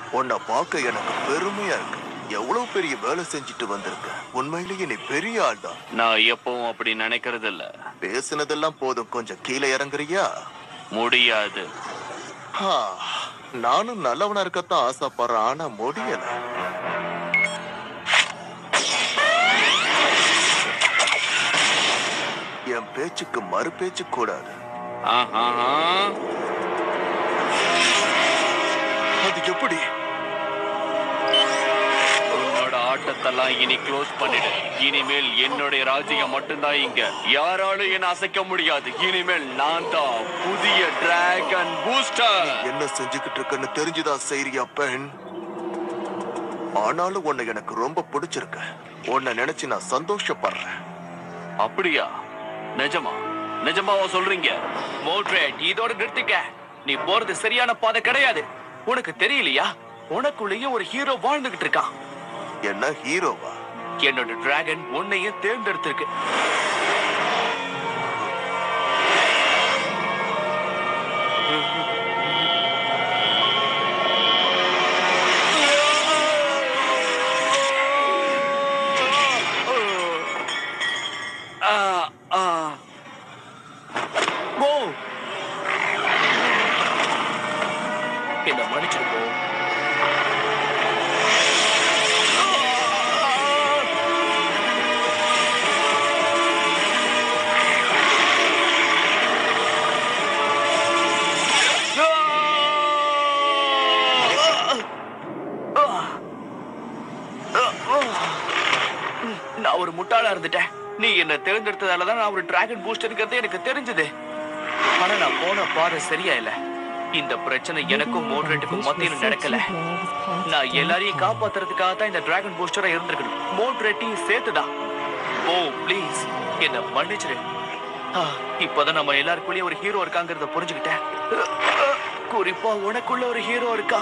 உன்னை பார்க்க எனக்கு பெருமையா இருக்கு எவ்வளவு பெரிய வேலை செஞ்சுட்டு வந்திருக்க உண்மையிலேயே நீ பெரிய ஆள் தான் நான் எப்பவும் அப்படி நினைக்கிறது இல்ல பேசுனதெல்லாம் போதும் கொஞ்சம் கீழே இறங்குறியா முடியாது ஹா, நானும் நல்லவனா இருக்கத்தான் ஆசைப்படுறேன் ஆனா முடியல என் பேச்சுக்கு மறு பேச்சு கூடாது ஆஹா. அது எப்படி உன்னோட ஆட்டத்தெல்லாம் இனி க்ளோஸ் பண்ணிடு இனிமேல் என்னுடைய ராஜ்யம் மட்டும்தான் இங்க யாராலும் என்ன அசைக்க முடியாது இனிமேல் நான் தான் புதிய டிராகன் பூஸ்டர் என்ன செஞ்சுக்கிட்டு இருக்கன்னு தெரிஞ்சுதான் செய்றியா பெண் ஆனாலும் உன்னை எனக்கு ரொம்ப பிடிச்சிருக்கு உன்னை நினைச்சு நான் சந்தோஷப்படுறேன் அப்படியா நிஜமா நிஜமாவா சொல்றீங்க மோட்ரேட் இதோட நிறுத்திக்க நீ போறது சரியான பாதை கிடையாது உனக்கு தெரியலையா உனக்குள்ளேயே ஒரு ஹீரோ வாழ்ந்துகிட்டு இருக்கான் என்ன ஹீரோவா என்னோட டிராகன் உன்னையே தேர்ந்தெடுத்திருக்கு ஆ, ஆ. ஓ என்ன மன்னிச்சிருக்கோ நான் ஒரு முட்டாளா இருந்துட்டேன் நீ என்ன தேர்ந்தெடுத்ததால தான் நான் ஒரு டிராகன் பூஸ்டர்ங்கிறது எனக்கு தெரிஞ்சது ஆனா நான் போன பாதை சரியா இல்ல இந்த பிரச்சனை எனக்கும் மோட்ரேட்டுக்கும் மத்தியில நடக்கல நான் எல்லாரையும் காப்பாத்துறதுக்காக தான் இந்த டிராகன் பூஸ்டரா இருந்திருக்கணும் மோட்ரேட்டையும் சேர்த்துதான் ஓ ப்ளீஸ் என்ன மன்னிச்சிரு ஆ, இப்பதான் நம்ம எல்லாருக்குள்ளேயும் ஒரு ஹீரோ இருக்காங்கிறத புரிஞ்சுக்கிட்டேன் குறிப்பா உனக்குள்ள ஒரு ஹீரோ இருக்கா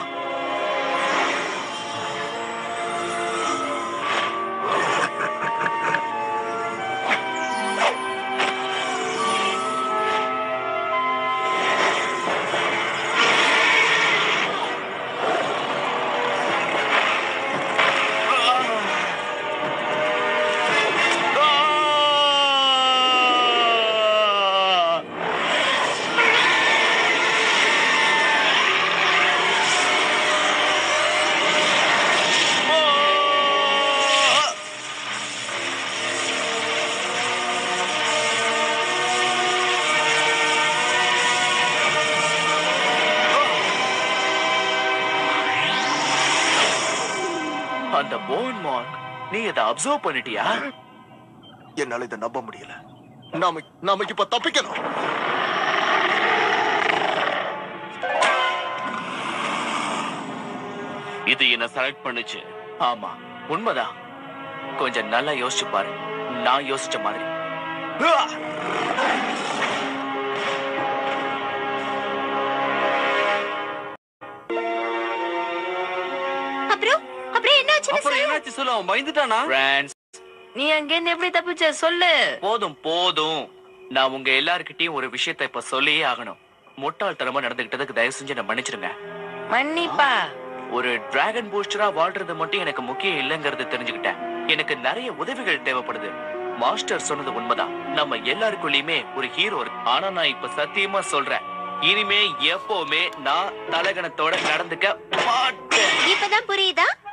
அந்த போன் மார்க் நீ இதை அப்சர்வ் பண்ணிட்டியா என்னால இதை நம்ப முடியல நாம நாம இப்ப தப்பிக்கணும் இது என்ன செலக்ட் பண்ணுச்சு ஆமா உண்மைதான் கொஞ்சம் நல்லா யோசிச்சு பாரு நான் யோசிச்ச மாதிரி ஆ! அப்புறம் அப்புறம் என்னாச்சுன்னு அப்புறம் சொல்லு என்னாச்சு சொல்ல அவன் பயந்துட்டானா பிரான்ஸ் நீ அங்கேருந்து எப்படி தப்பிச்ச சொல்லு போதும் போதும் நான் உங்க எல்லார்கிட்டயும் ஒரு விஷயத்தை இப்ப சொல்லியே ஆகணும் முட்டாள்தனமா நடந்துகிட்டதுக்கு தயவு செஞ்சு என்ன மன்னிச்சிடுங்க மன்னிப்பா ஒரு டிராகன் பூஸ்டரா வாழ்றது மட்டும் எனக்கு முக்கியம் இல்லைங்கிறது தெரிஞ்சுக்கிட்டேன் எனக்கு நிறைய உதவிகள் தேவைப்படுது மாஸ்டர் சொன்னது உண்மைதான் நம்ம எல்லாருக்குள்ளயுமே ஒரு ஹீரோ இருக்கு ஆனா நான் இப்ப சத்தியமா சொல்றேன் இனிமே எப்பவுமே நான் தலகணத்தோட நடந்துக்க மாட்டேன் இப்பதான் புரியுதா